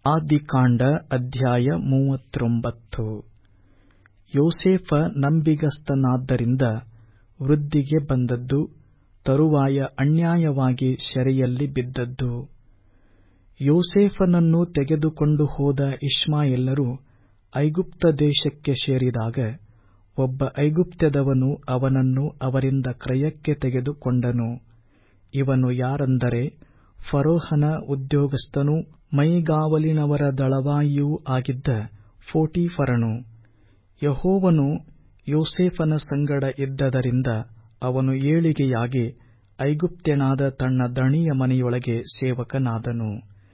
ಆದಿಕಾಂಡ ಅಧ್ಯಾಯ ಮೂವತ್ತೊಂಬತ್ತು ಯೋಸೇಫ ನಂಬಿಗಸ್ತನಾದ್ದರಿಂದ ವೃದ್ಧಿಗೆ ಬಂದದ್ದು ತರುವಾಯ ಅನ್ಯಾಯವಾಗಿ ಸೆರೆಯಲ್ಲಿ ಬಿದ್ದದ್ದು ಯೋಸೇಫನನ್ನು ತೆಗೆದುಕೊಂಡು ಹೋದ ಇಷ್ಮಾಯೇಲ್ಯರು ಐಗುಪ್ತ ದೇಶಕ್ಕೆ ಸೇರಿದಾಗ ಒಬ್ಬ ಐಗುಪ್ತ್ಯದವನು ಅವನನ್ನು ಅವರಿಂದ ಕ್ರಯಕ್ಕೆ ತೆಗೆದುಕೊಂಡನು ಇವನು ಯಾರೆಂದರೆ ಫರೋಹನ ಉದ್ಯೋಗಸ್ಥನೂ ಮೈಗಾವಲಿನವರ ದಳವಾಯಿಯೂ ಆಗಿದ್ದ ಪೋಟೀಫರನು ಯೆಹೋವನು ಯೋಸೇಫನ ಸಂಗಡ ಇದ್ದದರಿಂದ ಅವನು ಏಳಿಗೆಯಾಗಿ ಐಗುಪ್ತ್ಯನಾದ ತನ್ನ ದಣಿಯ ಮನೆಯೊಳಗೆ ಸೇವಕನಾದನು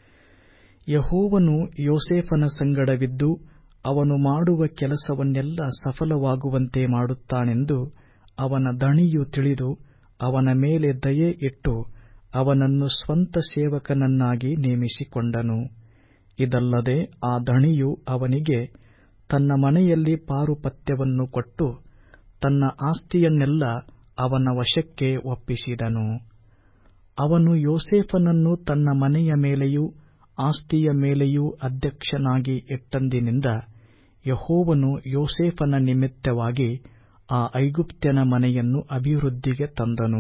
ಯೆಹೋವನು ಯೋಸೇಫನ ಸಂಗಡವಿದ್ದು ಅವನು ಮಾಡುವ ಕೆಲಸವನ್ನೆಲ್ಲ ಸಫಲವಾಗುವಂತೆ ಮಾಡುತ್ತಾನೆಂದು ಅವನ ದಣಿಯು ತಿಳಿದು ಅವನ ಮೇಲೆ ದಯೆ ಇಟ್ಟು ಅವನನ್ನು ಸ್ವಂತ ಸೇವಕನನ್ನಾಗಿ ನೇಮಿಸಿಕೊಂಡನು ಇದಲ್ಲದೆ ಆ ದಣಿಯು ಅವನಿಗೆ ತನ್ನ ಮನೆಯಲ್ಲಿ ಪಾರುಪತ್ಯವನ್ನು ಕೊಟ್ಟು ತನ್ನ ಆಸ್ತಿಯನ್ನೆಲ್ಲ ಅವನ ವಶಕ್ಕೆ ಒಪ್ಪಿಸಿದನು ಅವನು ಯೋಸೇಫನನ್ನು ತನ್ನ ಮನೆಯ ಮೇಲೆಯೂ ಆಸ್ತಿಯ ಮೇಲೆಯೂ ಅಧ್ಯಕ್ಷನಾಗಿ ಇಟ್ಟಂದಿನಿಂದ ಯೆಹೋವನು ಯೋಸೇಫನ ನಿಮಿತ್ತವಾಗಿ ಆ ಐಗುಪ್ತ್ಯನ ಮನೆಯನ್ನು ಅಭಿವೃದ್ಧಿಗೆ ತಂದನು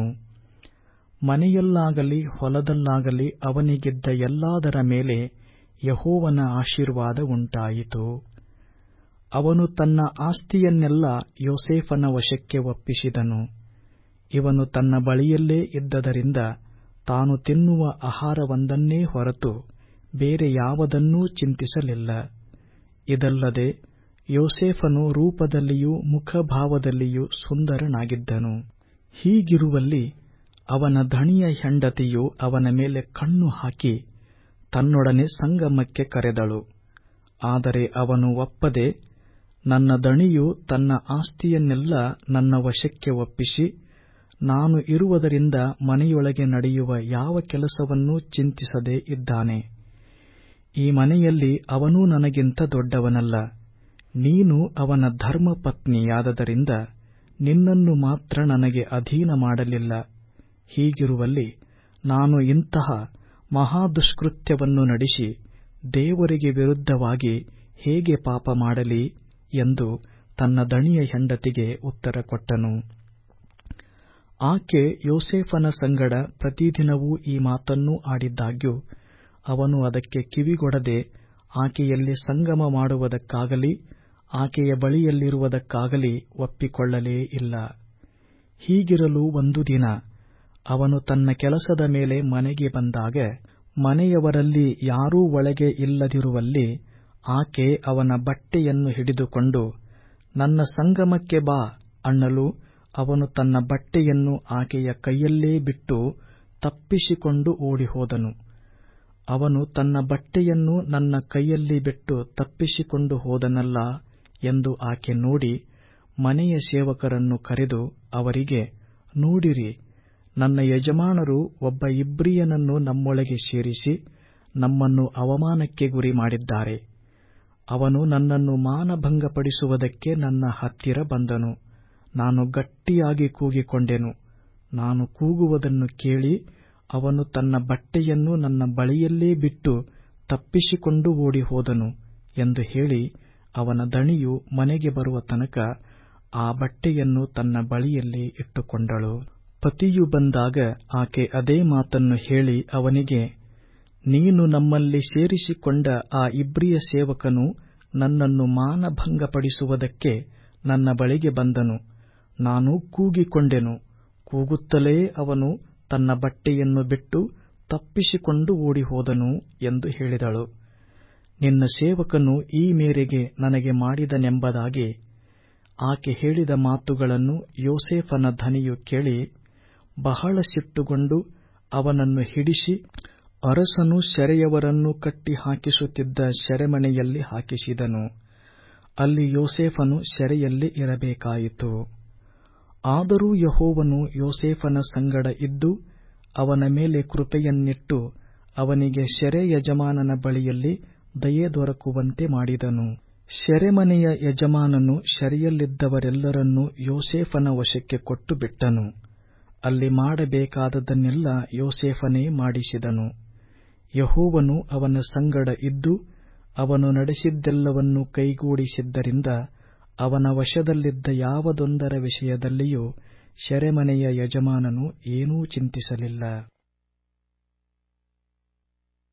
ಮನೆಯಲ್ಲಾಗಲಿ ಹೊಲದಲ್ಲಾಗಲಿ ಅವನಿಗಿದ್ದ ಎಲ್ಲಾದರ ಮೇಲೆ ಯೆಹೋವನ ಆಶೀರ್ವಾದ ಉಂಟಾಯಿತು ಅವನು ತನ್ನ ಆಸ್ತಿಯನ್ನೆಲ್ಲ ಯೋಸೇಫನ ವಶಕ್ಕೆ ಒಪ್ಪಿಸಿದನು ಇವನು ತನ್ನ ಬಳಿಯಲ್ಲೇ ಇದ್ದದರಿಂದ ತಾನು ತಿನ್ನುವ ಆಹಾರವೊಂದನ್ನೇ ಹೊರತು ಬೇರೆ ಯಾವುದನ್ನೂ ಚಿಂತಿಸಲಿಲ್ಲ ಇದಲ್ಲದೆ ಯೋಸೇಫನು ರೂಪದಲ್ಲಿಯೂ ಮುಖಭಾವದಲ್ಲಿಯೂ ಸುಂದರನಾಗಿದ್ದನು ಹೀಗಿರುವಲ್ಲಿ ಅವನ ಧಣಿಯ ಹೆಂಡತಿಯು ಅವನ ಮೇಲೆ ಕಣ್ಣು ಹಾಕಿ ತನ್ನೊಡನೆ ಸಂಗಮಕ್ಕೆ ಕರೆದಳು ಆದರೆ ಅವನು ಒಪ್ಪದೆ ನನ್ನ ದಣಿಯು ತನ್ನ ಆಸ್ತಿಯನ್ನೆಲ್ಲ ನನ್ನ ವಶಕ್ಕೆ ಒಪ್ಪಿಸಿ ನಾನು ಇರುವುದರಿಂದ ಮನೆಯೊಳಗೆ ನಡೆಯುವ ಯಾವ ಕೆಲಸವನ್ನೂ ಚಿಂತಿಸದೆ ಇದ್ದಾನೆ ಈ ಮನೆಯಲ್ಲಿ ಅವನೂ ನನಗಿಂತ ದೊಡ್ಡವನಲ್ಲ ನೀನು ಅವನ ಧರ್ಮಪತ್ನಿಯಾದದರಿಂದ ನಿನ್ನನ್ನು ಮಾತ್ರ ನನಗೆ ಅಧೀನ ಮಾಡಲಿಲ್ಲ ಹೀಗಿರುವಲ್ಲಿ ನಾನು ಇಂತಹ ಮಹಾದುಷ್ಕೃತ್ಯವನ್ನು ನಡೆಸಿ ದೇವರಿಗೆ ವಿರುದ್ಧವಾಗಿ ಹೇಗೆ ಪಾಪ ಮಾಡಲಿ ಎಂದು ತನ್ನ ದಣಿಯ ಹೆಂಡತಿಗೆ ಉತ್ತರ ಕೊಟ್ಟನು ಆಕೆ ಯೋಸೇಫನ ಸಂಗಡ ಪ್ರತಿದಿನವೂ ಈ ಮಾತನ್ನು ಆಡಿದ್ದಾಗ್ಯೂ ಅವನು ಅದಕ್ಕೆ ಕಿವಿಗೊಡದೆ ಆಕೆಯಲ್ಲಿ ಸಂಗಮ ಮಾಡುವುದಕ್ಕಾಗಲಿ ಆಕೆಯ ಬಳಿಯಲ್ಲಿರುವುದಕ್ಕಾಗಲಿ ಒಪ್ಪಿಕೊಳ್ಳಲೇ ಇಲ್ಲ ಹೀಗಿರಲು ಒಂದು ದಿನ ಅವನು ತನ್ನ ಕೆಲಸದ ಮೇಲೆ ಮನೆಗೆ ಬಂದಾಗ ಮನೆಯವರಲ್ಲಿ ಯಾರೂ ಒಳಗೆ ಇಲ್ಲದಿರುವಲ್ಲಿ ಆಕೆ ಅವನ ಬಟ್ಟೆಯನ್ನು ಹಿಡಿದುಕೊಂಡು ನನ್ನ ಸಂಗಮಕ್ಕೆ ಬಾ ಅನ್ನಲು ಅವನು ತನ್ನ ಬಟ್ಟೆಯನ್ನು ಆಕೆಯ ಕೈಯಲ್ಲೇ ಬಿಟ್ಟು ತಪ್ಪಿಸಿಕೊಂಡು ಓಡಿಹೋದನು ಅವನು ತನ್ನ ಬಟ್ಟೆಯನ್ನು ನನ್ನ ಕೈಯಲ್ಲಿ ಬಿಟ್ಟು ತಪ್ಪಿಸಿಕೊಂಡು ಹೋದನಲ್ಲ ಎಂದು ಆಕೆ ನೋಡಿ ಮನೆಯ ಸೇವಕರನ್ನು ಕರೆದು ಅವರಿಗೆ ನೋಡಿರಿ ನನ್ನ ಯಜಮಾನರು ಒಬ್ಬ ಇಬ್ರಿಯನನ್ನು ನಮ್ಮೊಳಗೆ ಸೇರಿಸಿ ನಮ್ಮನ್ನು ಅವಮಾನಕ್ಕೆ ಗುರಿ ಮಾಡಿದ್ದಾರೆ ಅವನು ನನ್ನನ್ನು ಮಾನಭಂಗಪಡಿಸುವುದಕ್ಕೆ ನನ್ನ ಹತ್ತಿರ ಬಂದನು ನಾನು ಗಟ್ಟಿಯಾಗಿ ಕೂಗಿಕೊಂಡೆನು ನಾನು ಕೂಗುವುದನ್ನು ಕೇಳಿ ಅವನು ತನ್ನ ಬಟ್ಟೆಯನ್ನು ನನ್ನ ಬಳಿಯಲ್ಲೇ ಬಿಟ್ಟು ತಪ್ಪಿಸಿಕೊಂಡು ಓಡಿ ಹೋದನು ಎಂದು ಹೇಳಿ ಅವನ ದಣಿಯು ಮನೆಗೆ ಬರುವ ತನಕ ಆ ಬಟ್ಟೆಯನ್ನು ತನ್ನ ಬಳಿಯಲ್ಲೇ ಇಟ್ಟುಕೊಂಡಳು ಪತಿಯು ಬಂದಾಗ ಆಕೆ ಅದೇ ಮಾತನ್ನು ಹೇಳಿ ಅವನಿಗೆ ನೀನು ನಮ್ಮಲ್ಲಿ ಸೇರಿಸಿಕೊಂಡ ಆ ಇಬ್ರಿಯ ಸೇವಕನು ನನ್ನನ್ನು ಮಾನಭಂಗಪಡಿಸುವುದಕ್ಕೆ ನನ್ನ ಬಳಿಗೆ ಬಂದನು ನಾನು ಕೂಗಿಕೊಂಡೆನು ಕೂಗುತ್ತಲೇ ಅವನು ತನ್ನ ಬಟ್ಟೆಯನ್ನು ಬಿಟ್ಟು ತಪ್ಪಿಸಿಕೊಂಡು ಓಡಿಹೋದನು ಎಂದು ಹೇಳಿದಳು ನಿನ್ನ ಸೇವಕನು ಈ ಮೇರೆಗೆ ನನಗೆ ಮಾಡಿದನೆಂಬುದಾಗಿ ಆಕೆ ಹೇಳಿದ ಮಾತುಗಳನ್ನು ಯೋಸೇಫನ ಧನಿಯು ಕೇಳಿ ಬಹಳ ಸಿಟ್ಟುಗೊಂಡು ಅವನನ್ನು ಹಿಡಿಸಿ ಅರಸನು ಸೆರೆಯವರನ್ನು ಕಟ್ಟಿ ಹಾಕಿಸುತ್ತಿದ್ದ ಸೆರೆಮನೆಯಲ್ಲಿ ಹಾಕಿಸಿದನು ಅಲ್ಲಿ ಯೋಸೇಫನು ಸೆರೆಯಲ್ಲಿ ಇರಬೇಕಾಯಿತು ಆದರೂ ಯೆಹೋವನು ಯೋಸೇಫನ ಸಂಗಡ ಇದ್ದು ಅವನ ಮೇಲೆ ಕೃಪೆಯನ್ನಿಟ್ಟು ಅವನಿಗೆ ಸೆರೆ ಯಜಮಾನನ ಬಳಿಯಲ್ಲಿ ದಯೆ ದೊರಕುವಂತೆ ಮಾಡಿದನು ಸೆರೆಮನೆಯ ಯಜಮಾನನು ಸೆರೆಯಲ್ಲಿದ್ದವರೆಲ್ಲರನ್ನೂ ಯೋಸೇಫನ ವಶಕ್ಕೆ ಕೊಟ್ಟು ಬಿಟ್ಟನು ಅಲ್ಲಿ ಮಾಡಬೇಕಾದದ್ದನ್ನೆಲ್ಲ ಯೋಸೇಫನೇ ಮಾಡಿಸಿದನು ಯೆಹೋವನು ಅವನ ಸಂಗಡ ಇದ್ದು ಅವನು ನಡೆಸಿದ್ದೆಲ್ಲವನ್ನೂ ಕೈಗೂಡಿಸಿದ್ದರಿಂದ ಅವನ ವಶದಲ್ಲಿದ್ದ ಯಾವುದೊಂದರ ವಿಷಯದಲ್ಲಿಯೂ ಸೆರೆಮನೆಯ ಯಜಮಾನನು ಏನೂ ಚಿಂತಿಸಲಿಲ್ಲ